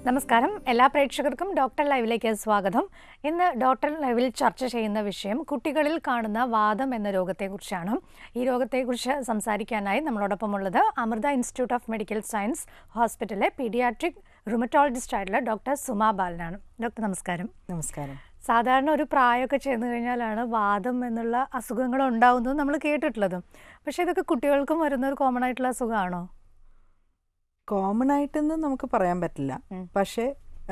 നമസ്കാരം എല്ലാ പ്രേക്ഷകർക്കും ഡോക്ടർ ലൈവിലേക്ക് സ്വാഗതം ഇന്ന് ഡോക്ടർ ലൈവിൽ ചർച്ച ചെയ്യുന്ന വിഷയം കുട്ടികളിൽ കാണുന്ന വാദം എന്ന രോഗത്തെക്കുറിച്ചാണ് ഈ രോഗത്തെക്കുറിച്ച് സംസാരിക്കാനായി നമ്മളോടൊപ്പം ഉള്ളത് Amrita institute of medical science ഹോസ്പിറ്റലിലെ പീഡിയാട്രിക് റുമറ്റോളജിസ്റ്റ് ആയിട്ടുള്ള ഡോക്ടർ സുമാ ബാലനാണ് ഡോക്ടർ നമസ്കാരം നമസ്കാരം സാധാരണ ഒരു പ്രായമൊക്കെ ചെന്ന് കഴിഞ്ഞാലാണ് വാദം എന്നുള്ള അസുഖങ്ങൾ ഉണ്ടാവുന്നത് നമ്മൾ കേട്ടിട്ടുള്ളത് പക്ഷേ ഇതൊക്കെ കുട്ടികൾക്കും വരുന്ന ഒരു കോമൺ ആയിട്ടുള്ള അസുഖമാണോ കോമൺ ആയിട്ടൊന്നും നമുക്ക് പറയാൻ പറ്റില്ല ഉം. പക്ഷേ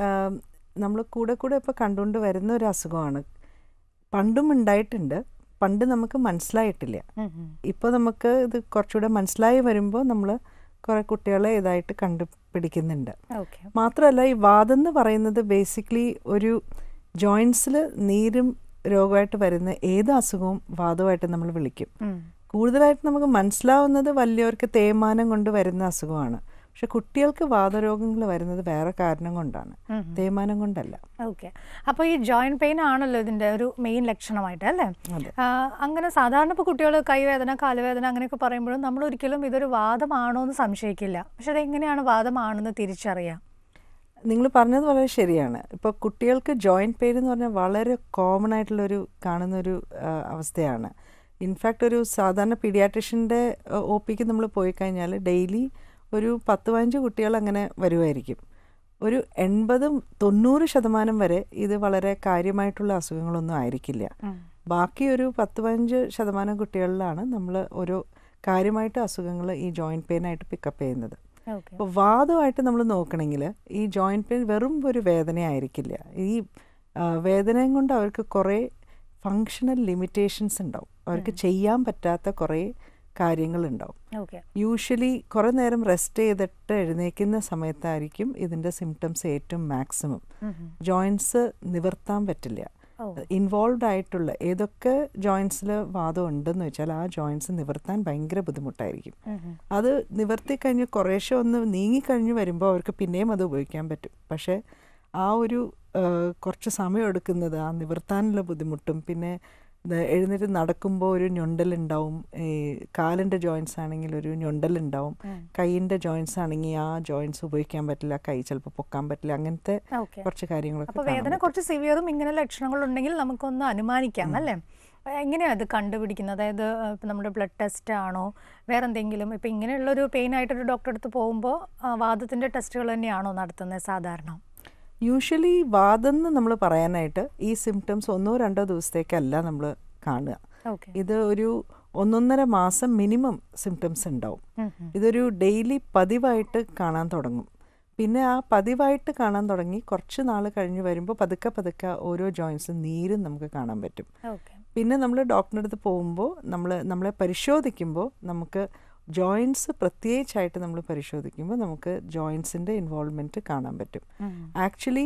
നമ്മൾ കൂടെ കൂടെ ഇപ്പോൾ കണ്ടുകൊണ്ട് വരുന്ന ഒരു അസുഖമാണ് പണ്ടും ഉണ്ടായിട്ടുണ്ട് പണ്ട് നമുക്ക് മനസ്സിലായിട്ടില്ല ഇപ്പോൾ നമുക്ക് ഇത് കുറച്ചുകൂടെ മനസ്സിലായി വരുമ്പോൾ നമ്മൾ കുറേ കുട്ടികളെ ഇതായിട്ട് കണ്ടുപിടിക്കുന്നുണ്ട് ഓക്കെ മാത്രമല്ല ഈ വാദം എന്ന് പറയുന്നത് ബേസിക്കലി ഒരു ജോയിൻസിൽ നീരും രോഗമായിട്ട് വരുന്ന ഏത് അസുഖവും വാദമായിട്ട് നമ്മൾ വിളിക്കും കൂടുതലായിട്ട് നമുക്ക് മനസ്സിലാവുന്നത് വലിയവർക്ക് തേയ്മാനം കൊണ്ട് വരുന്ന അസുഖമാണ് പക്ഷെ കുട്ടികൾക്ക് വാദരോഗങ്ങൾ വരുന്നത് വേറെ കാരണം കൊണ്ടാണ് തേയ്മാനം കൊണ്ടല്ല ഓക്കെ അപ്പോൾ ഈ ജോയിന്റ് പെയിൻ ആണല്ലോ ഇതിന്റെ ഒരു മെയിൻ ലക്ഷണമായിട്ട് അല്ലേ അതെ ആ, അങ്ങനെ സാധാരണ ഇപ്പോൾ കുട്ടികൾ കൈവേദന കാലുവേദന അങ്ങനെയൊക്കെ പറയുമ്പോഴും നമ്മൾ ഒരിക്കലും ഇതൊരു വാദമാണോ എന്ന് സംശയിക്കില്ല പക്ഷെ അതെങ്ങനെയാണ് വാദമാണെന്ന് തിരിച്ചറിയാം നിങ്ങൾ പറഞ്ഞത് വളരെ ശരിയാണ് ഇപ്പോൾ കുട്ടികൾക്ക് ജോയിൻറ്റ് പെയിൻ എന്ന് പറഞ്ഞാൽ വളരെ കോമൺ ആയിട്ടുള്ളൊരു കാണുന്നൊരു ആ, അവസ്ഥയാണ് ഇൻഫാക്റ്റ് ഒരു സാധാരണ പീഡിയാട്രിഷ്യൻ്റെ ഒ പിക്ക് നമ്മൾ പോയി കഴിഞ്ഞാൽ ഡെയിലി ഒരു പത്ത് പതിനഞ്ച് കുട്ടികൾ അങ്ങനെ വരുമായിരിക്കും ഒരു എൺപതും തൊണ്ണൂറ് ശതമാനം വരെ ഇത് വളരെ കാര്യമായിട്ടുള്ള അസുഖങ്ങളൊന്നും ആയിരിക്കില്ല ബാക്കി ഒരു പത്ത് പതിനഞ്ച് ശതമാനം കുട്ടികളിലാണ് നമ്മൾ ഓരോ കാര്യമായിട്ട് അസുഖങ്ങൾ ഈ ജോയിൻറ്റ് പെയിൻ ആയിട്ട് പിക്കപ്പ് ചെയ്യുന്നത് ഓക്കെ അപ്പോൾ വാദമായിട്ട് നമ്മൾ നോക്കണമെങ്കിൽ ഈ ജോയിൻറ്റ് പെയിൻ വെറും ഒരു വേദനയായിരിക്കില്ല ഈ ആ, വേദനയും കൊണ്ട് അവർക്ക് കുറേ ഫങ്ഷണൽ ലിമിറ്റേഷൻസ് ഉണ്ടാവും അവർക്ക് ചെയ്യാൻ പറ്റാത്ത കുറേ കാര്യങ്ങളുണ്ടാവും ഓക്കെ യൂഷ്വലി കുറേ നേരം റെസ്റ്റ് ചെയ്തിട്ട് എഴുന്നേൽക്കുന്ന സമയത്തായിരിക്കും ഇതിൻ്റെ സിംറ്റംസ് ഏറ്റവും മാക്സിമം ജോയിൻസ് നിവർത്താൻ പറ്റില്ല ഓ ഇൻവോൾവ് ആയിട്ടുള്ള ഏതൊക്കെ ജോയിൻസിൽ വാദം ഉണ്ടെന്ന് വെച്ചാൽ ആ ജോയിൻസ് നിവർത്താൻ ഭയങ്കര ബുദ്ധിമുട്ടായിരിക്കും അത് നിവർത്തി കഴിഞ്ഞ് കുറേശ്ശെ ഒന്ന് നീങ്ങിക്കഴിഞ്ഞ് വരുമ്പോൾ അവർക്ക് പിന്നെയും അത് ഉപയോഗിക്കാൻ പറ്റും പക്ഷേ ആ ഒരു ആ, കുറച്ച് സമയം എടുക്കുന്നത് ആ നിവർത്താനുള്ള ബുദ്ധിമുട്ടും പിന്നെ ഇത് എഴുന്നേറ്റ് നടക്കുമ്പോൾ ഒരു ഞൊണ്ടലുണ്ടാവും ഈ കാലിൻ്റെ ജോയിൻസ് ആണെങ്കിൽ ഒരു ഞൊണ്ടലുണ്ടാവും കൈയിൻ്റെ ജോയിൻസ് ആണെങ്കിൽ ആ ജോയിൻസ് ഉപയോഗിക്കാൻ പറ്റില്ല കൈ ചിലപ്പോൾ പൊക്കാൻ പറ്റില്ല അങ്ങനത്തെ ഓക്കെ കുറച്ച് കാര്യങ്ങളൊക്കെ അപ്പോൾ കാണാൻ വേദന കുറച്ച് സിവിയറും ഇങ്ങനെ ലക്ഷണങ്ങൾ ഉണ്ടെങ്കിൽ നമുക്കൊന്ന് അനുമാനിക്കാം അല്ലേ എങ്ങനെയാണ് അത് കണ്ടുപിടിക്കുന്നത് അതായത് ഇപ്പം നമ്മുടെ ബ്ലഡ് ടെസ്റ്റ് ആണോ വേറെ എന്തെങ്കിലും ഇപ്പം ഇങ്ങനെയുള്ളൊരു പെയിൻ ആയിട്ടൊരു ഡോക്ടറെ അടുത്ത് പോകുമ്പോൾ വാദത്തിൻ്റെ ടെസ്റ്റുകൾ തന്നെയാണോ നടത്തുന്നത് സാധാരണ യൂഷ്വലി വാദം എന്ന് നമ്മൾ പറയാനായിട്ട് ഈ സിംറ്റംസ് ഒന്നോ രണ്ടോ ദിവസത്തേക്കല്ല നമ്മൾ കാണുക ഓക്കെ ഇത് ഒരു ഒന്നൊന്നര മാസം മിനിമം സിംറ്റംസ് ഉണ്ടാവും ഇതൊരു ഡെയിലി പതിവായിട്ട് കാണാൻ തുടങ്ങും പിന്നെ ആ പതിവായിട്ട് കാണാൻ തുടങ്ങി കുറച്ച് നാൾ കഴിഞ്ഞ് വരുമ്പോൾ പതുക്കെ പതുക്കെ ഓരോ ജോയിൻസും നീരും നമുക്ക് കാണാൻ പറ്റും ഓക്കെ പിന്നെ നമ്മൾ ഡോക്ടറിൻ്റെ അടുത്ത് പോകുമ്പോൾ നമ്മൾ നമ്മളെ പരിശോധിക്കുമ്പോൾ നമുക്ക് ജോയിൻസ് പ്രത്യേകിച്ചായിട്ട് നമ്മൾ പരിശോധിക്കുമ്പോൾ നമുക്ക് ജോയിൻസിൻ്റെ ഇൻവോൾവ്മെൻറ്റ് കാണാൻ പറ്റും ആക്ച്വലി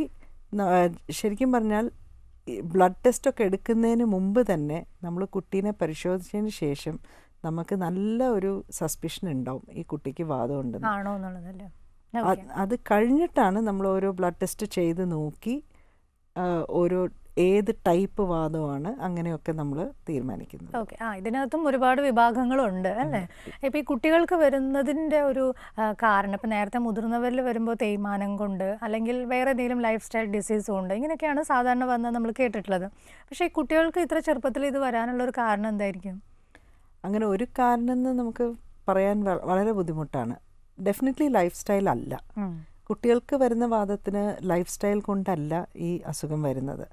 ശരിക്കും പറഞ്ഞാൽ ബ്ലഡ് ടെസ്റ്റ് ഒക്കെ എടുക്കുന്നതിന് മുമ്പ് തന്നെ നമ്മൾ കുട്ടീനെ പരിശോധിച്ചതിന് ശേഷം നമുക്ക് നല്ല ഒരു സസ്പിഷൻ ഉണ്ടാവും ഈ കുട്ടിക്ക് വാദം ഉണ്ടെന്ന് ആണോ എന്നുള്ളതല്ലേ അത് അത് കഴിഞ്ഞിട്ടാണ് നമ്മൾ ഓരോ ബ്ലഡ് ടെസ്റ്റ് ചെയ്ത് നോക്കി ആ, ഓരോ ഏത് ടൈപ്പ് വാദമാണ് അങ്ങനെയൊക്കെ നമ്മൾ തീരുമാനിക്കുന്നത് ഓക്കെ ആ ഇതിനകത്തും ഒരുപാട് വിഭാഗങ്ങളുണ്ട് അല്ലേ ഇപ്പം ഈ കുട്ടികൾക്ക് വരുന്നതിൻ്റെ ഒരു ആ, കാരണം ഇപ്പം നേരത്തെ മുതിർന്നവരിൽ വരുമ്പോൾ തേയ്മാനം കൊണ്ട് അല്ലെങ്കിൽ വേറെ എന്തെങ്കിലും ലൈഫ് സ്റ്റൈൽ ഡിസീസ് കൊണ്ട് ഇങ്ങനെയൊക്കെയാണ് സാധാരണ വന്നത് നമ്മൾ കേട്ടിട്ടുള്ളത് പക്ഷേ ഈ കുട്ടികൾക്ക് ഇത്ര ചെറുപ്പത്തിൽ ഇത് വരാനുള്ള ഒരു കാരണം എന്തായിരിക്കും അങ്ങനെ ഒരു കാരണം എന്ന് നമുക്ക് പറയാൻ വ- വളരെ ബുദ്ധിമുട്ടാണ് ഡെഫിനറ്റ്ലി ലൈഫ് സ്റ്റൈൽ അല്ല ഉം. കുട്ടികൾക്ക് വരുന്ന വാദത്തിന് ലൈഫ് സ്റ്റൈൽ കൊണ്ടല്ല ഈ അസുഖം വരുന്നത്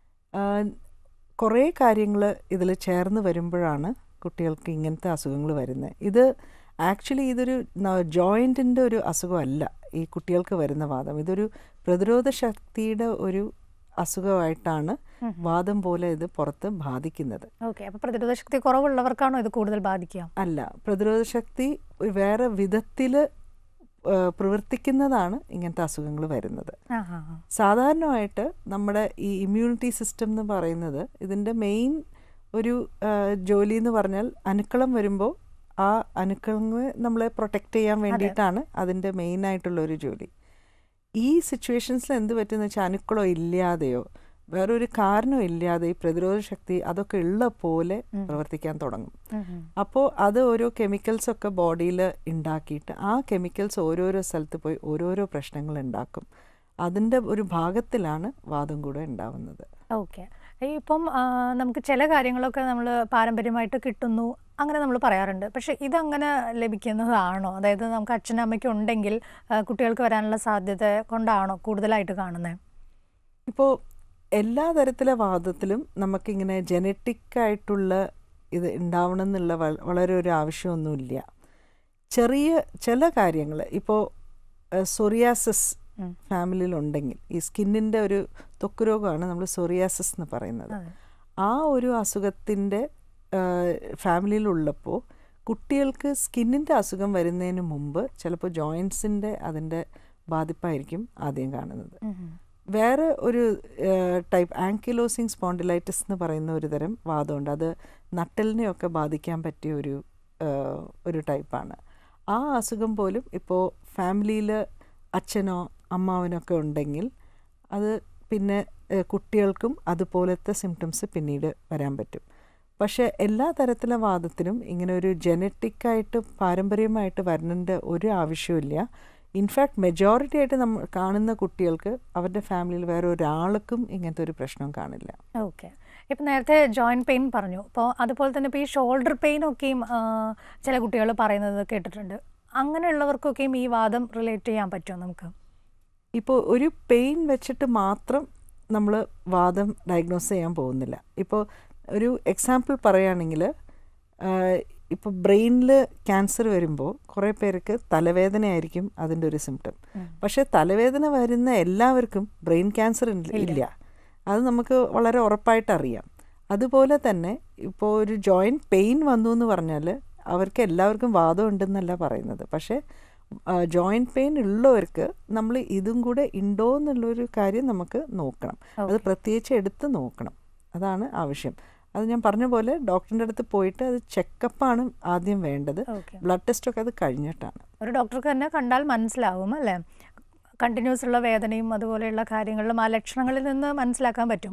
കുറേ കാര്യങ്ങൾ ഇതിൽ ചേർന്ന് വരുമ്പോഴാണ് കുട്ടികൾക്ക് ഇങ്ങനത്തെ അസുഖങ്ങൾ വരുന്നത് ഇത് ആക്ച്വലി ഇതൊരു ജോയിൻറ്റിൻ്റെ ഒരു അസുഖമല്ല ഈ കുട്ടികൾക്ക് വരുന്ന വാദം ഇതൊരു പ്രതിരോധ ശക്തിയുടെ ഒരു അസുഖമായിട്ടാണ് വാദം പോലെ ഇത് പുറത്ത് ബാധിക്കുന്നത് ഓക്കെ അപ്പോൾ പ്രതിരോധ ശക്തി കുറവുള്ളവർക്കാണോ ഇത് കൂടുതൽ ബാധിക്കുക അല്ല പ്രതിരോധ ശക്തി വേറെ വിധത്തിൽ പ്രവർത്തിക്കുന്നതാണ് ഇങ്ങനത്തെ അസുഖങ്ങൾ വരുന്നത് ആ ആ ആ. സാധാരണമായിട്ട് നമ്മുടെ ഈ ഇമ്മ്യൂണിറ്റി സിസ്റ്റം എന്ന് പറയുന്നത് ഇതിൻ്റെ മെയിൻ ഒരു ആ, ജോലി എന്ന് പറഞ്ഞാൽ അണുക്കളം വരുമ്പോൾ ആ അണുക്കളങ്ങളെ നമ്മളെ പ്രൊട്ടക്റ്റ് ചെയ്യാൻ വേണ്ടിയിട്ടാണ് അതിൻ്റെ മെയിൻ ആയിട്ടുള്ള ഒരു ജോലി ഈ സിറ്റുവേഷൻസിൽ എന്ത് പറ്റുമെന്ന് വെച്ചാൽ അണുക്കളോ ഇല്ലാതെയോ വേറൊരു കാരണവും ഇല്ലാതെ ഈ പ്രതിരോധ ശക്തി അതൊക്കെ ഉള്ള പോലെ പ്രവർത്തിക്കാൻ തുടങ്ങും ഉം, ഉം. അപ്പോൾ അത് ഓരോ കെമിക്കൽസ് ഒക്കെ ബോഡിയിൽ ഉണ്ടാക്കിയിട്ട് ആ കെമിക്കൽസ് ഓരോരോ സ്ഥലത്ത് പോയി ഓരോരോ പ്രശ്നങ്ങൾ ഉണ്ടാക്കും അതിൻ്റെ ഒരു ഭാഗത്തിലാണ് വാദം കൂടെ ഉണ്ടാവുന്നത് ഓക്കെ ഇപ്പം ആ, നമുക്ക് ചില കാര്യങ്ങളൊക്കെ നമ്മൾ പാരമ്പര്യമായിട്ട് കിട്ടുന്നു അങ്ങനെ നമ്മൾ പറയാറുണ്ട് പക്ഷെ ഇതങ്ങനെ ലഭിക്കുന്നതാണോ അതായത് നമുക്ക് അച്ഛനും അമ്മയ്ക്കും ഉണ്ടെങ്കിൽ ആ, കുട്ടികൾക്ക് വരാനുള്ള സാധ്യത കൊണ്ടാണോ കൂടുതലായിട്ട് കാണുന്നത് ഇപ്പോൾ എല്ലാ തരത്തിലെ വാദത്തിലും നമുക്കിങ്ങനെ ജനറ്റിക് ആയിട്ടുള്ള ഇത് ഉണ്ടാവണം എന്നുള്ള വ- വളരെ ഒരു ആവശ്യമൊന്നുമില്ല ചെറിയ ചില കാര്യങ്ങൾ ഇപ്പോൾ സൊറിയാസിസ് ഉം. ഫാമിലിയിലുണ്ടെങ്കിൽ ഈ സ്കിന്നിൻ്റെ ഒരു ത്വക്ക് രോഗമാണ് നമ്മൾ സൊറിയാസിസ് എന്ന് പറയുന്നത് അതെ. ആ ഒരു അസുഖത്തിൻ്റെ ഫാമിലിയിലുള്ളപ്പോൾ കുട്ടികൾക്ക് സ്കിന്നിൻ്റെ അസുഖം വരുന്നതിന് മുമ്പ് ചിലപ്പോൾ ജോയിൻസിൻ്റെ അതിൻ്റെ ബാധിപ്പായിരിക്കും ആദ്യം കാണുന്നത് ഉം ഉം. വേറെ ഒരു ടൈപ്പ് ആങ്കിലോസിങ് സ്പോണ്ടിലൈറ്റിസ് എന്ന് പറയുന്ന ഒരു തരം വാദമുണ്ട് അത് നട്ടലിനെയൊക്കെ ബാധിക്കാൻ പറ്റിയ ഒരു ആ, ഒരു ടൈപ്പാണ് ആ അസുഖം പോലും ഇപ്പോൾ ഫാമിലിയിൽ അച്ഛനോ അമ്മാവനോ ഒക്കെ ഉണ്ടെങ്കിൽ അത് പിന്നെ ആ, കുട്ടികൾക്കും അതുപോലത്തെ സിംറ്റംസ് പിന്നീട് വരാൻ പറ്റും പക്ഷേ എല്ലാ തരത്തിലെ വാദത്തിനും ഇങ്ങനെ ഒരു ജനറ്റിക്കായിട്ട് പാരമ്പര്യമായിട്ട് വരേണ്ട ഒരു ആവശ്യമില്ല ഇൻഫാക്ട് മെജോറിറ്റി ആയിട്ട് നമ്മൾ കാണുന്ന കുട്ടികൾക്ക് അവരുടെ ഫാമിലിയിൽ വേറെ ഒരാൾക്കും ഇങ്ങനത്തെ ഒരു പ്രശ്നം കാണില്ല ഓക്കെ ഇപ്പം നേരത്തെ ജോയിൻറ്റ് പെയിൻ പറഞ്ഞു അപ്പോൾ അതുപോലെ തന്നെ ഇപ്പോൾ ഈ ഷോൾഡർ പെയിനൊക്കെയും ആ, ചില കുട്ടികൾ പറയുന്നത് കേട്ടിട്ടുണ്ട് അങ്ങനെയുള്ളവർക്കൊക്കെയും ഈ വാദം റിലേറ്റ് ചെയ്യാൻ പറ്റുമോ നമുക്ക് ഇപ്പോൾ ഒരു പെയിൻ വെച്ചിട്ട് മാത്രം നമ്മൾ വാദം ഡയഗ്നോസ് ചെയ്യാൻ പോകുന്നില്ല ഇപ്പോൾ ഒരു എക്സാമ്പിൾ പറയുകയാണെങ്കിൽ ഇപ്പോൾ ബ്രെയിനിൽ ക്യാൻസർ വരുമ്പോൾ കുറേ പേർക്ക് തലവേദനയായിരിക്കും അതിൻ്റെ ഒരു സിംറ്റം ഉം. പക്ഷേ തലവേദന വരുന്ന എല്ലാവർക്കും ബ്രെയിൻ ക്യാൻസർ ഇല്ല അത് നമുക്ക് വളരെ ഉറപ്പായിട്ട് അറിയാം അതുപോലെ തന്നെ ഇപ്പോൾ ഒരു ജോയിൻറ്റ് പെയിൻ വന്നു എന്ന് പറഞ്ഞാൽ അവർക്ക് എല്ലാവർക്കും വാദം ഉണ്ടെന്നല്ല പറയുന്നത് പക്ഷേ ജോയിൻറ്റ് പെയിൻ ഉള്ളവർക്ക് നമ്മൾ ഇതും കൂടെ ഉണ്ടോ എന്നുള്ളൊരു കാര്യം നമുക്ക് നോക്കണം അത് Okay. പ്രത്യേകിച്ച് എടുത്ത് നോക്കണം അതാണ് ആവശ്യം അത് ഞാൻ പറഞ്ഞ പോലെ ഡോക്ടറിൻ്റെ അടുത്ത് പോയിട്ട് അത് ചെക്കപ്പാണ് ആദ്യം വേണ്ടത് ഓക്കെ ബ്ലഡ് ടെസ്റ്റൊക്കെ അത് കഴിഞ്ഞിട്ടാണ് ഒരു ഡോക്ടർക്ക് തന്നെ കണ്ടാൽ മനസ്സിലാവും അല്ലേ കണ്ടിന്യൂസ് ഉള്ള വേദനയും അതുപോലെയുള്ള കാര്യങ്ങളിലും ആ ലക്ഷണങ്ങളിൽ നിന്ന് മനസ്സിലാക്കാൻ പറ്റും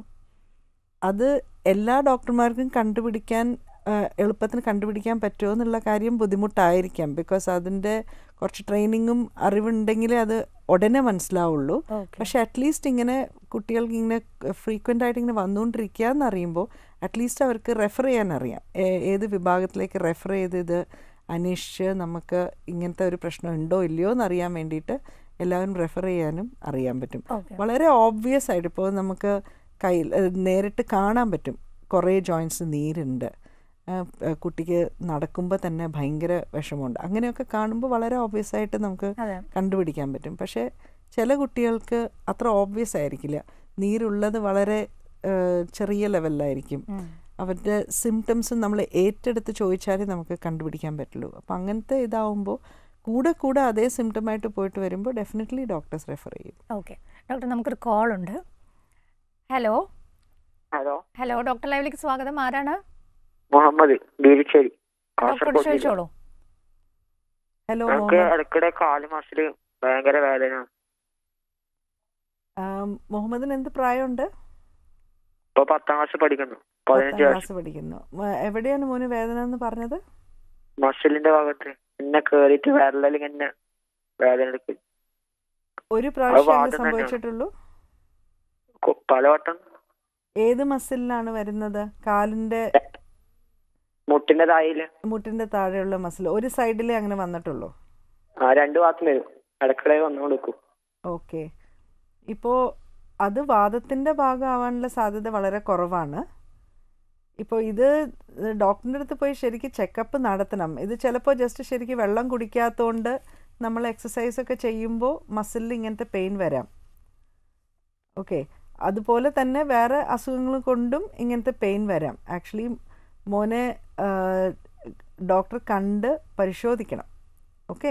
അത് എല്ലാ ഡോക്ടർമാർക്കും കണ്ടുപിടിക്കാൻ ആ, എളുപ്പത്തിന് കണ്ടുപിടിക്കാൻ പറ്റുമോ എന്നുള്ള കാര്യം ബുദ്ധിമുട്ടായിരിക്കാം ബിക്കോസ് അതിൻ്റെ കുറച്ച് ട്രെയിനിങ്ങും അറിവുണ്ടെങ്കിലേ അത് ഉടനെ മനസ്സിലാവുള്ളൂ ഓക്കെ പക്ഷെ അറ്റ്ലീസ്റ്റ് ഇങ്ങനെ കുട്ടികൾക്ക് ഇങ്ങനെ ഫ്രീക്വൻ്റ് ആയിട്ട് ഇങ്ങനെ വന്നുകൊണ്ടിരിക്കുക എന്നറിയുമ്പോൾ അറ്റ്ലീസ്റ്റ് അവർക്ക് റെഫർ ചെയ്യാൻ അറിയാം ഏ- ഏത് വിഭാഗത്തിലേക്ക് റെഫർ ചെയ്ത് ഇത് അന്വേഷിച്ച് നമുക്ക് ഇങ്ങനത്തെ ഒരു പ്രശ്നം ഉണ്ടോ ഇല്ലയോ എന്നറിയാൻ വേണ്ടിയിട്ട് എല്ലാവരും റെഫർ ചെയ്യാനും അറിയാൻ പറ്റും ഓക്കെ വളരെ ഓബ്വിയസ് ആയിട്ട് ഇപ്പോൾ നമുക്ക് കയ്യിൽ ഏഹ് നേരിട്ട് കാണാൻ പറ്റും കുറേ ജോയിൻറ്റ്സ് നീരുണ്ട് ഏഹ് ഏഹ് കുട്ടിക്ക് നടക്കുമ്പോൾ തന്നെ ഭയങ്കര വിഷമമുണ്ട് അങ്ങനെയൊക്കെ കാണുമ്പോൾ വളരെ ഓബ്വിയസ് ആയിട്ട് നമുക്ക് അതെ കണ്ടുപിടിക്കാൻ പറ്റും പക്ഷേ ചില കുട്ടികൾക്ക് അത്ര ഓബ്വിയസ് ആയിരിക്കില്ല നീരുള്ളത് വളരെ ഏഹ് ചെറിയ ലെവലിലായിരിക്കും ഉം. അവരുടെ സിംറ്റംസ് നമ്മൾ ഏറ്റെടുത്ത് ചോദിച്ചാലേ നമുക്ക് കണ്ടുപിടിക്കാൻ പറ്റുള്ളൂ അപ്പം അങ്ങനത്തെ ഇതാവുമ്പോൾ കൂടെ കൂടെ അതേ സിംറ്റമായിട്ട് പോയിട്ട് വരുമ്പോൾ ഡെഫിനറ്റ്ലി ഡോക്ടേഴ്സ് റെഫർ ചെയ്യും ഓക്കെ ഡോക്ടർ നമുക്കൊരു കോൾ ഉണ്ട് ഹലോ ഹലോ ഹലോ ഡോക്ടർ ലൈവിലേക്ക് സ്വാഗതം ആരാണ് മുഹമ്മദ് ബീരിച്ചേരി ഡോക്ടറോട് കാസർഗോഡ് ജില്ല. ചോദിച്ചോളൂ ഹലോ എനിക്ക് മുഹമ്മദ് ഇടയ്ക്കിടെ കാല് മസില് ഭയങ്കര വേദന ആം, മുഹമ്മദിന് എന്ത് പ്രായമുണ്ട് ഇപ്പൊ പത്താം ക്ലാസ് പഠിക്കുന്നു പത്താം പതിനഞ്ച് വർഷം ക്ലാസ് പഠിക്കുന്നു മ- എവിടെയാണ് മോന് വേദന എന്ന് പറഞ്ഞത് മസിലിന്റെ ഭാഗത്ത് പിന്നെ കേറിയിട്ട് വിരലിൽ ഇങ്ങനെ വേദന എടുക്കും ഒരു പ്രാവശ്യം വാദം ഇത് തന്നെയാണ്. സംഭവിച്ചിട്ടുള്ളൂ കൊ- പലവട്ടം ഏത് മസിലിനാണ് വരുന്നത് കാലിന്റെ മുട്ടിന്റെ തായില് മുട്ടിന്റെ താഴെയുള്ള മസിൽ ഒരു സൈഡിലേ അങ്ങനെ വന്നിട്ടുള്ളൂ ആ രണ്ടു ഭാഗത്തും വരും ഇടയ്ക്കിടെ വന്നു കൊടുക്കും ഓക്കെ ഇപ്പോൾ അത് വാദത്തിൻ്റെ ഭാഗമാവാനുള്ള സാധ്യത വളരെ കുറവാണ് ഇപ്പോൾ ഇത് ഡോക്ടറിൻ്റെ അടുത്ത് പോയി ശരിക്കും ചെക്കപ്പ് നടത്തണം ഇത് ചിലപ്പോൾ ജസ്റ്റ് ശരിക്കും വെള്ളം കുടിക്കാത്തതുകൊണ്ട് നമ്മൾ എക്സസൈസ് ഒക്കെ ചെയ്യുമ്പോൾ മസിലിൽ ഇങ്ങനത്തെ പെയിൻ വരാം ഓക്കെ അതുപോലെ തന്നെ വേറെ അസുഖങ്ങൾ കൊണ്ടും ഇങ്ങനത്തെ പെയിൻ വരാം ആക്ച്വലി മോനെ ഡോക്ടർ കണ്ട് പരിശോധിക്കണം ഓക്കെ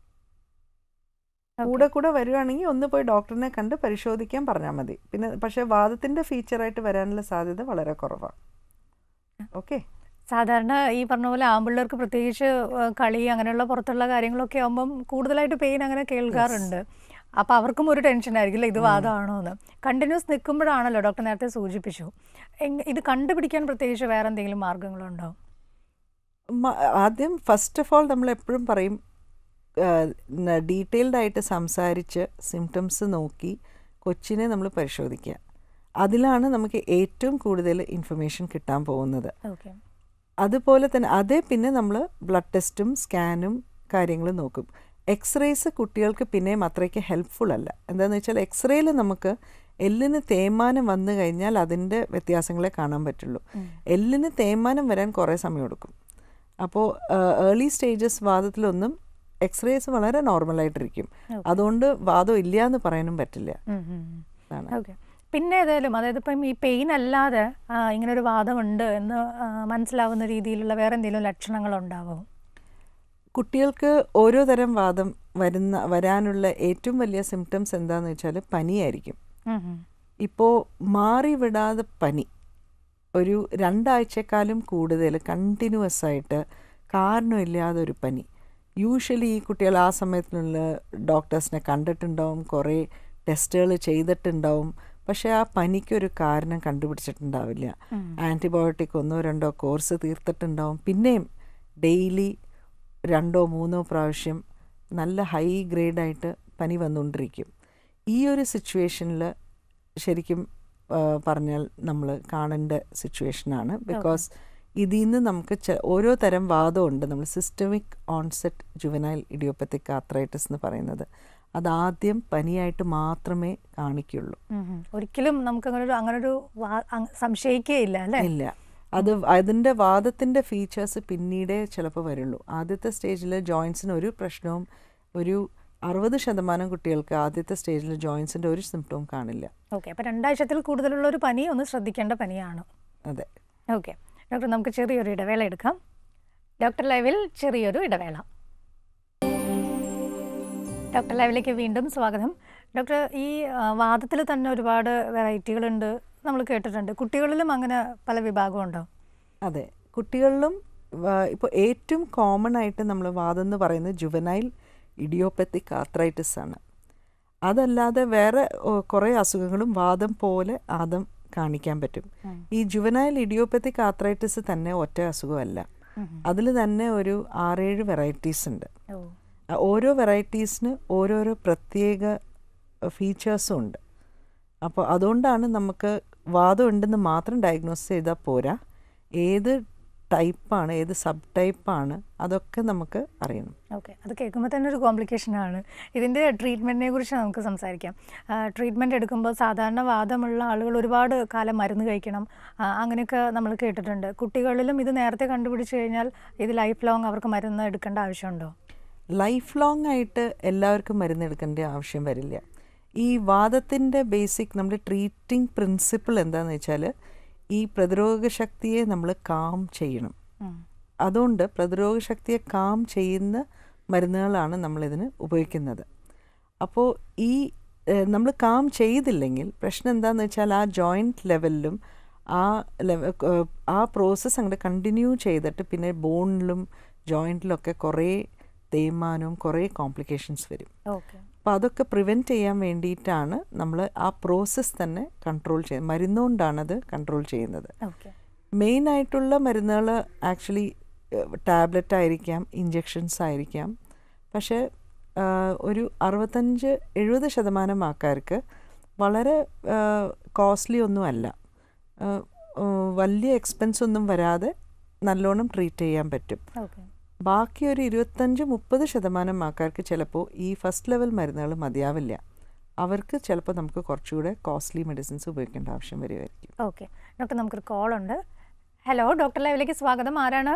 കൂടെ കൂടെ വരുവാണെങ്കിൽ ഒന്ന് പോയി ഡോക്ടറിനെ കണ്ട് പരിശോധിക്കാൻ പറഞ്ഞാൽ മതി പിന്നെ പക്ഷേ വാദത്തിൻ്റെ ഫീച്ചറായിട്ട് വരാനുള്ള സാധ്യത വളരെ കുറവാണ് ഓക്കെ സാധാരണ ഈ പറഞ്ഞ പോലെ ആമ്പിള്ളേർക്ക് പ്രത്യേകിച്ച് ആ, കളി അങ്ങനെയുള്ള പുറത്തുള്ള കാര്യങ്ങളൊക്കെ ആകുമ്പം കൂടുതലായിട്ട് പെയിൻ അങ്ങനെ കേൾക്കാറുണ്ട് അപ്പം അവർക്കും ഒരു ടെൻഷൻ ആയിരിക്കില്ല ഇത് വാദമാണോ എന്ന് കണ്ടിന്യൂസ് നിൽക്കുമ്പോഴാണല്ലോ ഡോക്ടർ നേരത്തെ സൂചിപ്പിച്ചു എങ്- ഇത് കണ്ടുപിടിക്കാൻ പ്രത്യേകിച്ച് വേറെ എന്തെങ്കിലും മാർഗങ്ങളുണ്ടോ മ- ആദ്യം ഫസ്റ്റ് ഓഫ് ഓൾ നമ്മൾ എപ്പോഴും പറയും ഡീറ്റെയിൽഡ് ആയിട്ട് സംസാരിച്ച് സിംറ്റംസ് നോക്കി കൊച്ചിനെ നമ്മൾ പരിശോധിക്കുക അതിലാണ് നമുക്ക് ഏറ്റവും കൂടുതൽ ഇൻഫർമേഷൻ കിട്ടാൻ പോകുന്നത് ഓക്കെ അതുപോലെ തന്നെ അതേ പിന്നെ നമ്മൾ ബ്ലഡ് ടെസ്റ്റും സ്കാനും കാര്യങ്ങളും നോക്കും എക്സ്റേസ് കുട്ടികൾക്ക് പിന്നെയും അത്രയ്ക്ക് ഹെൽപ്ഫുൾ അല്ല എന്താണെന്ന് വെച്ചാൽ എക്സ്റേയിൽ നമുക്ക് എല്ലിന് തേയ്മാനം വന്നു കഴിഞ്ഞാൽ അതിൻ്റെ വ്യത്യാസങ്ങളെ കാണാൻ പറ്റുള്ളൂ എല്ലിന് തേയ്മാനം വരാൻ കുറേ സമയം എടുക്കും അപ്പോൾ ഏർലി സ്റ്റേജസ് വാദത്തിലൊന്നും എക്സ്റേസ് വളരെ നോർമലായിട്ടിരിക്കും അതുകൊണ്ട് വാദം ഇല്ല എന്ന് പറയാനും പറ്റില്ല അതാണ് ഓക്കെ പിന്നെ ഏതായാലും അതായത് ഇപ്പം ഈ പെയിൻ അല്ലാതെ ആ, ഇങ്ങനെ ഒരു വാദമുണ്ട് എന്ന് ആ, മനസ്സിലാവുന്ന രീതിയിലുള്ള വേറെ എന്തെങ്കിലും ലക്ഷണങ്ങൾ ഉണ്ടാവും കുട്ടികൾക്ക് ഓരോ തരം വാദം വരുന്ന വരാനുള്ള ഏറ്റവും വലിയ സിംറ്റംസ് എന്താണെന്ന് വെച്ചാൽ പനിയായിരിക്കും ഇപ്പോൾ മാറി വിടാതെ പനി ഒരു രണ്ടാഴ്ചക്കാലം കൂടുതൽ കണ്ടിന്യൂസ് ആയിട്ട് കാരണമില്ലാതെ ഒരു പനി യൂഷ്വലി ഈ കുട്ടികൾ ആ സമയത്തിനുള്ള ഡോക്ടേഴ്സിനെ കണ്ടിട്ടുണ്ടാവും കുറേ ടെസ്റ്റുകൾ ചെയ്തിട്ടുണ്ടാവും പക്ഷേ ആ പനിക്കൊരു കാരണം കണ്ടുപിടിച്ചിട്ടുണ്ടാവില്ല ആൻറ്റിബയോട്ടിക് ഒന്നോ രണ്ടോ കോഴ്സ് തീർത്തിട്ടുണ്ടാവും പിന്നെയും ഡെയിലി രണ്ടോ മൂന്നോ പ്രാവശ്യം നല്ല ഹൈ ഗ്രേഡായിട്ട് പനി വന്നുകൊണ്ടിരിക്കും ഈ ഒരു സിറ്റുവേഷനിൽ ശരിക്കും ആ, പറഞ്ഞാൽ നമ്മൾ കാണേണ്ട സിറ്റുവേഷനാണ് ബിക്കോസ് ഇതിൽ നിന്ന് നമുക്ക് ചെ- ഓരോ തരം വാദമുണ്ട് നമ്മൾ systemic onset juvenile idiopathic arthritis എന്ന് പറയുന്നത് അതാദ്യം പനിയായിട്ട് മാത്രമേ കാണിക്കുള്ളൂ ഒരിക്കലും നമുക്ക് അങ്ങനെ ഒരു അങ്ങനെ ഒരു സംശയിക്കുകയില്ല അല്ലേ ഇല്ല അത് അതിൻ്റെ വാദത്തിൻ്റെ ഫീച്ചേഴ്സ് പിന്നീടേ ചിലപ്പോൾ വരുള്ളൂ ആദ്യത്തെ സ്റ്റേജിൽ ജോയിൻസിന് ഒരു പ്രശ്നവും ഒരു അറുപത് ശതമാനം കുട്ടികൾക്ക് ആദ്യത്തെ സ്റ്റേജിൽ ജോയിൻസിൻ്റെ ഒരു സിംറ്റവും കാണില്ല ഓക്കെ അപ്പോൾ രണ്ടാഴ്ചത്തിൽ കൂടുതലുള്ള ഒരു പനി ഒന്ന് ശ്രദ്ധിക്കേണ്ട പനിയാണ് അതെ ഓക്കെ ഡോക്ടർ നമുക്ക് ചെറിയൊരു ഇടവേള എടുക്കാം ഡോക്ടർ ലൈവിൽ ചെറിയൊരു ഇടവേള ഡോക്ടർ ലൈവിലേക്ക് വീണ്ടും സ്വാഗതം ഡോക്ടർ ഈ വാദത്തിൽ തന്നെ ഒരുപാട് വെറൈറ്റികളുണ്ട് നമ്മൾ കേട്ടിട്ടുണ്ട് കുട്ടികളിലും അങ്ങനെ പല വിഭാഗമുണ്ടോ അതെ കുട്ടികളിലും ഇപ്പോൾ ഏറ്റവും കോമൺ ആയിട്ട് നമ്മൾ വാദം എന്ന് പറയുന്നത് ജുവനൈൽ ഇഡിയോപ്പത്തിക് ആർത്രൈറ്റിസ് ആണ് അതല്ലാതെ വേറെ ഓ, കുറേ അസുഖങ്ങളും വാദം പോലെ ആദം കാണിക്കാൻ പറ്റും ഈ ജുവനൈൽ ഇഡിയോപ്പത്തിക് ആർത്രൈറ്റിസ് തന്നെ ഒറ്റ അസുഖമല്ല അതിൽ തന്നെ ഒരു ആറേഴ് വെറൈറ്റീസ് ഉണ്ട് ഓ ആ ഓരോ വെറൈറ്റീസിന് ഓരോരോ പ്രത്യേക ഫീച്ചേഴ്സും ഉണ്ട് അപ്പോൾ അതുകൊണ്ടാണ് നമുക്ക് വാദം ഉണ്ടെന്ന് മാത്രം ഡയഗ്നോസ് ചെയ്താൽ പോരാ ഏത് ടൈപ്പാണ് ഏത് സബ് ടൈപ്പാണ് അതൊക്കെ നമുക്ക് അറിയണം ഓക്കെ അത് കേൾക്കുമ്പോൾ തന്നെ ഒരു കോംപ്ലിക്കേഷൻ ആണ് ഇതിൻ്റെ ട്രീറ്റ്മെൻറ്റിനെ കുറിച്ച് നമുക്ക് സംസാരിക്കാം ട്രീറ്റ്മെൻറ്റ് എടുക്കുമ്പോൾ സാധാരണ വാദമുള്ള ആളുകൾ ഒരുപാട് കാലം മരുന്ന് കഴിക്കണം ആ, അങ്ങനെയൊക്കെ നമ്മൾ കേട്ടിട്ടുണ്ട് കുട്ടികളിലും ഇത് നേരത്തെ കണ്ടുപിടിച്ച് കഴിഞ്ഞാൽ ഇത് ലൈഫ് ലോങ് അവർക്ക് മരുന്ന് എടുക്കേണ്ട ആവശ്യമുണ്ടോ ലൈഫ് ലോങ് ആയിട്ട് എല്ലാവർക്കും മരുന്നെടുക്കേണ്ട ആവശ്യം വരില്ല ഈ വാദത്തിൻ്റെ ബേസിക് നമ്മുടെ ട്രീറ്റിംഗ് പ്രിൻസിപ്പിൾ എന്താണെന്ന് വെച്ചാൽ ഈ പ്രതിരോധ ശക്തിയെ നമ്മൾ കാം ചെയ്യണം അതുകൊണ്ട് പ്രതിരോധ ശക്തിയെ കാം ചെയ്യുന്ന മരുന്നുകളാണ് നമ്മളിതിന് ഉപയോഗിക്കുന്നത് അപ്പോൾ ഈ നമ്മൾ കാം ചെയ്തില്ലെങ്കിൽ പ്രശ്നം എന്താണെന്ന് വെച്ചാൽ ആ ജോയിൻറ്റ് ലെവലിലും ആ ലെവ ആ പ്രോസസ്സ് അങ്ങോട്ട് കണ്ടിന്യൂ ചെയ്തിട്ട് പിന്നെ ബോണിലും ജോയിൻറ്റിലൊക്കെ കുറേ തേയ്മാനവും കുറേ കോംപ്ലിക്കേഷൻസ് വരും ഓക്കെ അപ്പോൾ അതൊക്കെ പ്രിവെൻറ്റ് ചെയ്യാൻ വേണ്ടിയിട്ടാണ് നമ്മൾ ആ പ്രോസസ്സ് തന്നെ കൺട്രോൾ ചെയ്യുന്നത് മരുന്നുകൊണ്ടാണ് അത് കൺട്രോൾ ചെയ്യുന്നത് ഓക്കെ മെയിൻ ആയിട്ടുള്ള മരുന്നുകൾ ആക്ച്വലി ടാബ്ലറ്റ് ആയിരിക്കാം ഇഞ്ചെക്ഷൻസ് ആയിരിക്കാം പക്ഷേ ആ, ഒരു അറുപത്തഞ്ച് എഴുപത് ശതമാനം ആൾക്കാർക്ക് വളരെ കോസ്റ്റ്ലി ഒന്നുമല്ല ആ, ആ, വലിയ എക്സ്പെൻസ് ഒന്നും വരാതെ നല്ലോണം ട്രീറ്റ് ചെയ്യാൻ പറ്റും ഓക്കെ ബാക്കി ഒരു ഇരുപത്തഞ്ച് മുപ്പത് ശതമാനം ആൾക്കാർക്ക് ചിലപ്പോൾ ഈ ഫസ്റ്റ് ലെവൽ മരുന്നുകൾ മതിയാവില്ല അവർക്ക് ചിലപ്പോൾ നമുക്ക് കുറച്ചുകൂടെ കോസ്റ്റ്ലി മെഡിസിൻസ് ഉപയോഗിക്കേണ്ട ആവശ്യം വരുമായിരിക്കും ഓക്കെ ഡോക്ടർ നമുക്കൊരു കോൾ ഉണ്ട് ഹലോ ഡോക്ടർ ലൈവിലേക്ക് സ്വാഗതം ആരാണ്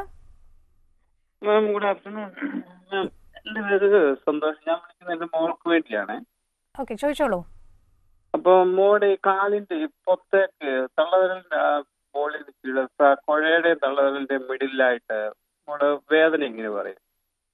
മാം ഗുഡ് ആഫ്റ്റർനൂൺ മാം എൻ്റെ പേര് സന്തോഷ് ഞാൻ വിളിക്കുന്നത് എൻ്റെ മോൾക്ക് വേണ്ടിയാണ് ഓക്കെ ചോദിച്ചോളൂ അപ്പൊ മോടെ ഈ കാലിന്റെ പൊത്തേക്ക് തള്ളവിരലിന്റെ ആ ബോളിൽ കുഴയുടെയും തള്ളവിരലിന്റെയും മിഡിലായിട്ട് മോള് വേദന എങ്ങനെ പറയും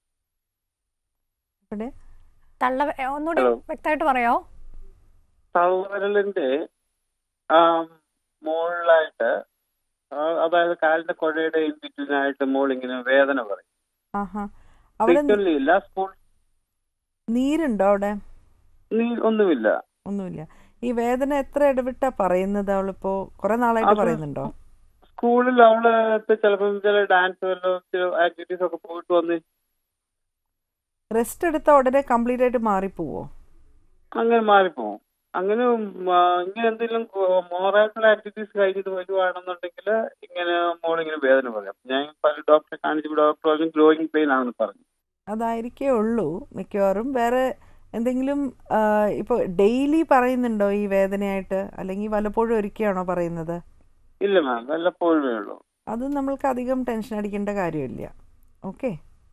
ഇവിടെ തള്ള ഒന്നുകൂടി Hello. വ്യക്തമായിട്ട് പറയോ തള്ളവിരലിന്റെ ആ മുകളിലായിട്ട് ആ, അതായത് കാലിന്റെ കുഴയുടെ ഇൻ ബിറ്റ്വീനായിട്ട് മോൾ ഇങ്ങനെ വേദന പറയും ആഹാ അവിടെ നി- Frequently ഇല്ല സ്കൂൾ നീരുണ്ടോ അവിടെ നീ ഒന്നുമില്ല ഒന്നുമില്ല ഈ വേദന എത്ര ഇടവിട്ടാ പറയുന്നത് അവളിപ്പോ കുറെ നാളായിട്ട് അത് പറയുന്നുണ്ടോ സ്കൂളിൽ അവള് ഇപ്പൊ ചിലപ്പം ചില ഡാൻസ് വല്ലതും ചില ആക്ടിവിറ്റീസ് ഒക്കെ പോയിട്ട് വന്ന് റെസ്റ്റ് എടുത്താൽ ഉടനെ കംപ്ലീറ്റ് ആയിട്ട് മാറിപ്പോവോ അങ്ങനെ മാറിപ്പോവും അങ്ങനെ ഉം, ആ, ഇങ്ങനെ എന്തെങ്കിലും മോറായിട്ടുള്ള ആക്ടിവിറ്റീസ് കഴിഞ്ഞിട്ട് വരുവാണെന്നുണ്ടെങ്കിൽ ഇങ്ങനെ മോളിങ്ങനെ വേദന പറയാം ഞാൻ പല ഡോക്ടറെ കാണിച്ചപ്പോൾ ഡോക്ടർ പറഞ്ഞു ഗ്രോയിങ് പെയിൻ ആണെന്ന് പറഞ്ഞു അതായിരിക്കേ ഉള്ളൂ മിക്കവാറും വേറെ എന്തെങ്കിലും ഇപ്പോൾ ഡെയിലി പറയുന്നുണ്ടോ ഈ വേദനയായിട്ട് അല്ലെങ്കിൽ വല്ലപ്പോഴും ഒരിക്കലാണോ പറയുന്നത് ഇല്ല മാം വല്ലപ്പോഴേ ഉള്ളൂ അത് നമ്മൾക്ക് അധികം ടെൻഷൻ അടിക്കേണ്ട കാര്യമില്ല ഓക്കെ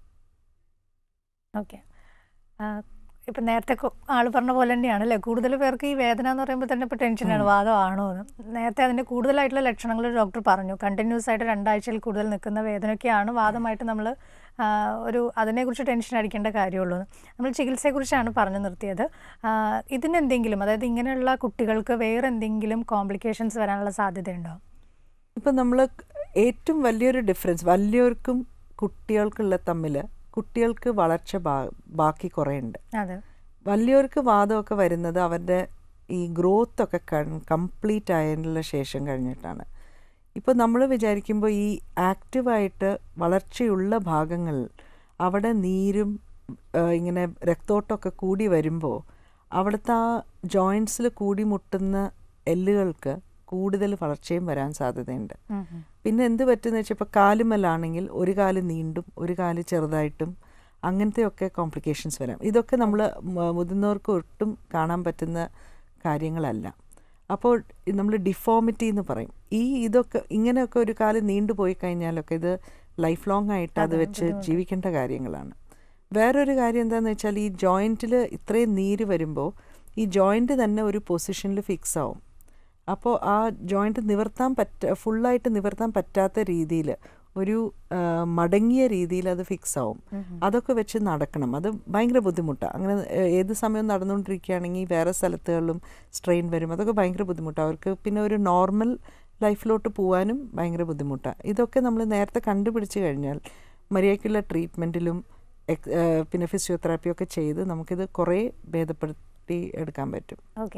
ഓക്കെ ഇപ്പം നേരത്തെ ആൾ പറഞ്ഞ പോലെ തന്നെയാണ് അല്ലേ കൂടുതൽ പേർക്ക് ഈ വേദന എന്ന് പറയുമ്പോൾ തന്നെ ഇപ്പോൾ ടെൻഷനാണ് വാദമാണോ എന്ന് നേരത്തെ അതിൻ്റെ കൂടുതലായിട്ടുള്ള ലക്ഷണങ്ങൾ ഡോക്ടർ പറഞ്ഞു കണ്ടിന്യൂസ് ആയിട്ട് രണ്ടാഴ്ചയിൽ കൂടുതൽ നിൽക്കുന്ന വേദനയൊക്കെയാണ് വാദമായിട്ട് നമ്മൾ ഒരു അതിനെക്കുറിച്ച് ടെൻഷൻ അടിക്കേണ്ട കാര്യമുള്ളൂ എന്ന്. നമ്മൾ ചികിത്സയെക്കുറിച്ചാണ് പറഞ്ഞു നിർത്തിയത് ആ, ഇതിനെന്തെങ്കിലും അതായത് ഇങ്ങനെയുള്ള കുട്ടികൾക്ക് വേറെ എന്തെങ്കിലും കോംപ്ലിക്കേഷൻസ് വരാനുള്ള സാധ്യതയുണ്ടോ ഇപ്പം നമ്മൾ ഏറ്റവും വലിയൊരു ഡിഫറൻസ് വലിയവർക്കും കുട്ടികൾക്കുള്ള തമ്മിൽ കുട്ടികൾക്ക് വളർച്ച ബാ- ബാക്കി കുറേ ഉണ്ട് അതെ വലിയവർക്ക് വാദമൊക്കെ വരുന്നത് അവരുടെ ഈ ഗ്രോത്ത് ഒക്കെ കംപ്ലീറ്റ് ആയതിനുള്ള ശേഷം കഴിഞ്ഞിട്ടാണ് ഇപ്പോൾ നമ്മൾ വിചാരിക്കുമ്പോൾ ഈ ആക്റ്റീവായിട്ട് വളർച്ചയുള്ള ഭാഗങ്ങളിൽ അവിടെ നീരും ആ, ഇങ്ങനെ രക്തോട്ടമൊക്കെ കൂടി വരുമ്പോൾ അവിടുത്തെ ആ ജോയിൻസിൽ കൂടി മുട്ടുന്ന എല്ലുകൾക്ക് കൂടുതൽ വളർച്ചയും വരാൻ സാധ്യതയുണ്ട് ഉം ഉം. പിന്നെ എന്ത് പറ്റുമെന്ന് വെച്ചാൽ ഇപ്പോൾ കാലുമല്ലാണെങ്കിൽ ഒരു കാല് നീണ്ടും ഒരു കാല് ചെറുതായിട്ടും അങ്ങനത്തെയൊക്കെ കോംപ്ലിക്കേഷൻസ് വരാം ഇതൊക്കെ നമ്മൾ മുതിർന്നവർക്ക് ഒട്ടും കാണാൻ പറ്റുന്ന കാര്യങ്ങളല്ല അപ്പോൾ നമ്മൾ ഡിഫോമിറ്റി എന്ന് പറയും ഈ ഇതൊക്കെ ഇങ്ങനെയൊക്കെ ഒരു കാല് നീണ്ടുപോയി കഴിഞ്ഞാലൊക്കെ ഇത് ലൈഫ് ലോങ് ആയിട്ട് അത് വെച്ച് ജീവിക്കേണ്ട കാര്യങ്ങളാണ് വേറൊരു കാര്യം എന്താണെന്ന് വെച്ചാൽ ഈ ജോയിൻറ്റിൽ ഇത്രയും നീര് വരുമ്പോൾ ഈ ജോയിൻറ്റ് തന്നെ ഒരു പൊസിഷനിൽ ഫിക്സ് ആവും അപ്പോൾ ആ ജോയിൻറ്റ് നിവർത്താൻ പറ്റ ഫുള്ളായിട്ട് നിവർത്താൻ പറ്റാത്ത രീതിയിൽ ഒരു ആ, മടങ്ങിയ രീതിയിൽ അത് ഫിക്സ് ആവും അതൊക്കെ വെച്ച് നടക്കണം അത് ഭയങ്കര ബുദ്ധിമുട്ടാണ് അങ്ങനെ ഏ- ഏത് സമയവും നടന്നുകൊണ്ടിരിക്കുകയാണെങ്കിൽ വേറെ സ്ഥലത്തുകളിലും സ്ട്രെയിൻ വരും അതൊക്കെ ഭയങ്കര ബുദ്ധിമുട്ടാണ് അവർക്ക് പിന്നെ ഒരു നോർമൽ ലൈഫിലോട്ട് പോകാനും ഭയങ്കര ബുദ്ധിമുട്ടാണ് ഇതൊക്കെ നമ്മൾ നേരത്തെ കണ്ടുപിടിച്ച് കഴിഞ്ഞാൽ മര്യാദയ്ക്കുള്ള ട്രീറ്റ്മെൻറ്റിലും എക്- ഏ, പിന്നെ ഫിസിയോതെറാപ്പിയൊക്കെ ചെയ്ത് നമുക്കിത് കുറേ ഭേദപ്പെടുത്തി എടുക്കാൻ പറ്റും ഓക്കെ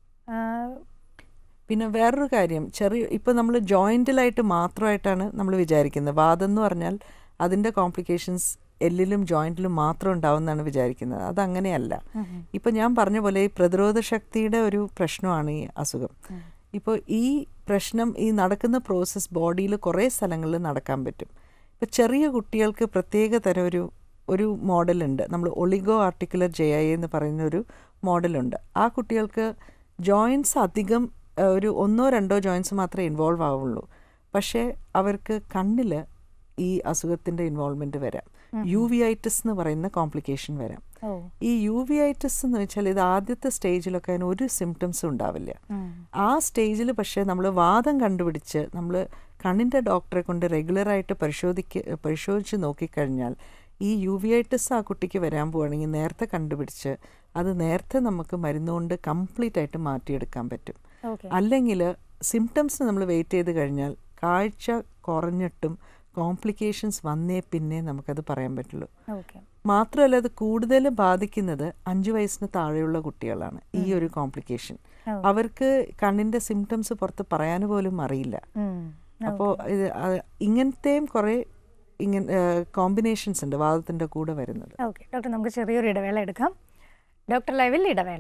പിന്നെ വേറൊരു കാര്യം ചെറിയ ഇപ്പോൾ നമ്മൾ ജോയിൻറ്റിലായിട്ട് മാത്രമായിട്ടാണ് നമ്മൾ വിചാരിക്കുന്നത് വാദം എന്ന് പറഞ്ഞാൽ അതിൻ്റെ കോംപ്ലിക്കേഷൻസ് എല്ലിലും ജോയിൻറ്റിലും മാത്രം ഉണ്ടാവുമെന്നാണ് വിചാരിക്കുന്നത് അതങ്ങനെയല്ല ഇപ്പോൾ ഞാൻ പറഞ്ഞ പോലെ ഈ പ്രതിരോധ ശക്തിയുടെ ഒരു പ്രശ്നമാണ് ഈ അസുഖം ഇപ്പോൾ ഈ പ്രശ്നം ഈ നടക്കുന്ന പ്രോസസ്സ് ബോഡിയിൽ കുറേ സ്ഥലങ്ങളിൽ നടക്കാൻ പറ്റും ഇപ്പോൾ ചെറിയ കുട്ടികൾക്ക് പ്രത്യേക തരം ഒരു ഒരു മോഡലുണ്ട് നമ്മൾ ഒളിഗോ ആർട്ടിക്കുലർ ജെ ഐ എന്ന് പറയുന്ന ഒരു മോഡലുണ്ട് ആ കുട്ടികൾക്ക് ജോയിൻസ് അധികം ആ, ഒരു ഒന്നോ രണ്ടോ ജോയിൻസ് മാത്രമേ ഇൻവോൾവ് ആവുള്ളൂ പക്ഷേ അവർക്ക് കണ്ണിൽ ഈ അസുഖത്തിൻ്റെ ഇൻവോൾവ്മെൻറ്റ് വരാം യു വി ഐറ്റിസ് എന്ന് പറയുന്ന കോംപ്ലിക്കേഷൻ വരാം ഓ ഈ യു വി ഐറ്റിസ് എന്ന് വെച്ചാൽ ഇത് ആദ്യത്തെ സ്റ്റേജിലൊക്കെ അതിന് ഒരു സിംറ്റംസും ഉണ്ടാവില്ല ഉം. ആ സ്റ്റേജിൽ പക്ഷേ നമ്മൾ വാദം കണ്ടുപിടിച്ച് നമ്മൾ കണ്ണിൻ്റെ ഡോക്ടറെ കൊണ്ട് റെഗുലറായിട്ട് പരിശോധിക്ക പരിശോധിച്ച് നോക്കിക്കഴിഞ്ഞാൽ ഈ യു വി ഐറ്റിസ് ആ കുട്ടിക്ക് വരാൻ പോവുകയാണെങ്കിൽ നേരത്തെ കണ്ടുപിടിച്ച് അത് നേരത്തെ നമുക്ക് മരുന്നുകൊണ്ട് കംപ്ലീറ്റ് ആയിട്ട് മാറ്റിയെടുക്കാൻ പറ്റും ഓക്കെ അല്ലെങ്കിൽ സിംറ്റംസ് നമ്മൾ വെയിറ്റ് ചെയ്ത് കഴിഞ്ഞാൽ കാഴ്ച കുറഞ്ഞിട്ടും കോംപ്ലിക്കേഷൻസ് വന്നേ പിന്നെ നമുക്കത് പറയാൻ പറ്റുള്ളൂ ഓക്കെ മാത്രമല്ല അത് കൂടുതൽ ബാധിക്കുന്നത് അഞ്ച് വയസ്സിന് താഴെയുള്ള കുട്ടികളാണ് ഈ ഒരു കോംപ്ലിക്കേഷൻ ഓ. അവർക്ക് കണ്ണിൻ്റെ സിംറ്റംസ് പുറത്ത് പറയാൻ പോലും അറിയില്ല ഉം. അപ്പോൾ ഇത് അത് ഇങ്ങനത്തെയും കുറേ ഇങ്ങനെ കോമ്പിനേഷൻസ് ഉണ്ട് വാദത്തിൻ്റെ കൂടെ വരുന്നത് ഓക്കെ ഡോക്ടർ നമുക്ക് ചെറിയൊരു ഇടവേള എടുക്കാം ഡോക്ടർ ലൈവിൽ ഇടവേള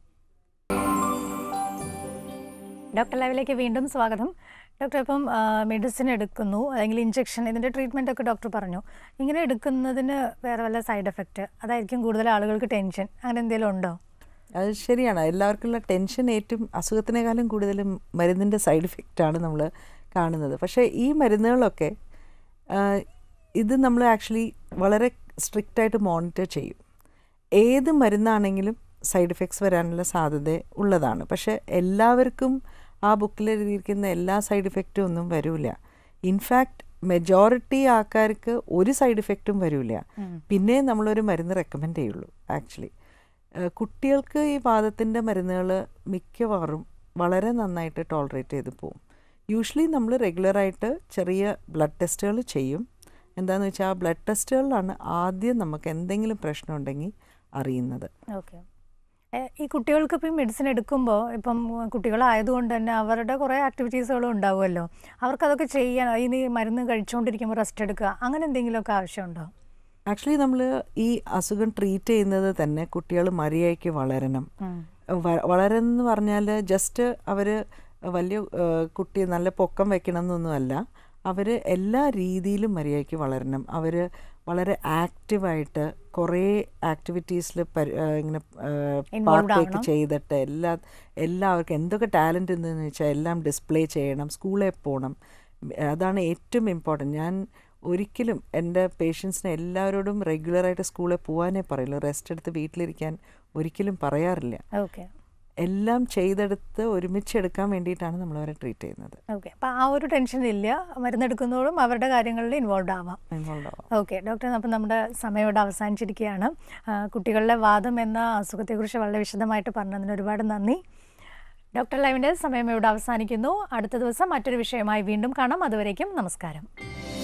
ഡോക്ടർ ലൈവിലേക്ക് വീണ്ടും സ്വാഗതം ഡോക്ടർ ഇപ്പം മെഡിസിൻ എടുക്കുന്നു അല്ലെങ്കിൽ ഇഞ്ചെക്ഷൻ ഇതിൻ്റെ ട്രീറ്റ്മെൻ്റ് ഒക്കെ ഡോക്ടർ പറഞ്ഞു ഇങ്ങനെ എടുക്കുന്നതിന് വേറെ വല്ല സൈഡ് എഫക്റ്റ് അതായിരിക്കും കൂടുതൽ ആളുകൾക്ക് ടെൻഷൻ അങ്ങനെ എന്തെങ്കിലും ഉണ്ടോ അത് ശരിയാണ് എല്ലാവർക്കുള്ള ടെൻഷൻ ഏറ്റവും അസുഖത്തിനേക്കാളും കൂടുതലും മരുന്നിൻ്റെ സൈഡ് ഇഫക്റ്റാണ് നമ്മൾ കാണുന്നത് പക്ഷേ ഈ മരുന്നുകളൊക്കെ ആ, ഇത് നമ്മൾ ആക്ച്വലി വളരെ സ്ട്രിക്റ്റായിട്ട് മോണിറ്റർ ചെയ്യും ഏത് മരുന്നാണെങ്കിലും സൈഡ് എഫക്ട്സ് വരാനുള്ള സാധ്യത ഉള്ളതാണ് പക്ഷേ എല്ലാവർക്കും ആ ബുക്കിൽ എഴുതിയിരിക്കുന്ന എല്ലാ സൈഡ് ഇഫക്റ്റും ഒന്നും വരില്ല ഇൻഫാക്റ്റ് മെജോറിറ്റി ആൾക്കാർക്ക് ഒരു സൈഡ് ഇഫക്റ്റും വരില്ല പിന്നെ നമ്മളൊരു മരുന്ന് റെക്കമെൻഡ് ചെയ്യുള്ളൂ ആക്ച്വലി കുട്ടികൾക്ക് ഈ വാദത്തിൻ്റെ മരുന്നുകൾ മിക്കവാറും വളരെ നന്നായിട്ട് ടോളറേറ്റ് ചെയ്ത് പോകും യൂഷ്വലി നമ്മൾ റെഗുലറായിട്ട് ചെറിയ ബ്ലഡ് ടെസ്റ്റുകൾ ചെയ്യും എന്താണെന്ന് വെച്ചാൽ ആ ബ്ലഡ് ടെസ്റ്റുകളിലാണ് ആദ്യം നമുക്ക് എന്തെങ്കിലും പ്രശ്നമുണ്ടെങ്കിൽ അറിയുന്നത് ഓക്കെ ഈ കുട്ടികൾക്ക് ഇപ്പം മെഡിസിൻ എടുക്കുമ്പോൾ ഇപ്പം കുട്ടികളായതുകൊണ്ട് തന്നെ അവരുടെ കുറേ ആക്ടിവിറ്റീസുകളും ഉണ്ടാവുമല്ലോ അവർക്കതൊക്കെ ചെയ്യാൻ ഇനി മരുന്ന് കഴിച്ചുകൊണ്ടിരിക്കുമ്പോൾ റെസ്റ്റ് എടുക്കുക അങ്ങനെ എന്തെങ്കിലുമൊക്കെ ആവശ്യമുണ്ടോ ആക്ച്വലി നമ്മൾ ഈ അസുഖം ട്രീറ്റ് ചെയ്യുന്നത് തന്നെ കുട്ടികൾ മര്യാദയ്ക്ക് വളരണം വ- വളരെന്ന് പറഞ്ഞാൽ ജസ്റ്റ് അവർ വലിയ ആ, കുട്ടി നല്ല പൊക്കം വെക്കണം എന്നൊന്നുമല്ല അവർ എല്ലാ രീതിയിലും മര്യാദയ്ക്ക് വളരണം അവർ വളരെ ആക്റ്റീവായിട്ട് കുറേ ആക്ടിവിറ്റീസിൽ ഇങ്ങനെ Involved പാർട്ടേക്ക് ആവണം. ചെയ്തിട്ട് എല്ലാ എല്ലാവർക്കും എന്തൊക്കെ ടാലൻ്റ് ഉണ്ടെന്ന് വെച്ചാൽ എല്ലാം ഡിസ്പ്ലേ ചെയ്യണം സ്കൂളിൽ പോകണം അതാണ് ഏറ്റവും ഇമ്പോർട്ടൻറ്റ് ഞാൻ ഒരിക്കലും എൻ്റെ പേഷ്യൻസിനെ എല്ലാവരോടും റെഗുലറായിട്ട് സ്കൂളിൽ പോകാനേ പറയുള്ളൂ റെസ്റ്റ് എടുത്ത് വീട്ടിലിരിക്കാൻ ഒരിക്കലും പറയാറില്ല ഓക്കെ എല്ലാം ചെയ്തെടുത്ത് ഒരുമിച്ചെടുക്കാൻ വേണ്ടിയിട്ടാണ് നമ്മളവരെ ട്രീറ്റ് ചെയ്യുന്നത് ഓക്കെ അപ്പോൾ ആ ഒരു ടെൻഷൻ ഇല്ല മരുന്നെടുക്കുന്നതോടും അവരുടെ കാര്യങ്ങളിൽ ഇൻവോൾവ് ആവാം ഇൻവോൾവ് ആവാം ഓക്കെ ഡോക്ടർ അപ്പം നമ്മുടെ സമയം ഇവിടെ അവസാനിച്ചിരിക്കുകയാണ് ആ, കുട്ടികളിലെ വാദം എന്ന അസുഖത്തെക്കുറിച്ച് വളരെ വിശദമായിട്ട് പറഞ്ഞതിന് ഒരുപാട് നന്ദി ഡോക്ടർ ലൈവിൻ്റെ സമയം ഇവിടെ അവസാനിക്കുന്നു അടുത്ത ദിവസം മറ്റൊരു വിഷയമായി വീണ്ടും കാണാം അതുവരേക്കും നമസ്കാരം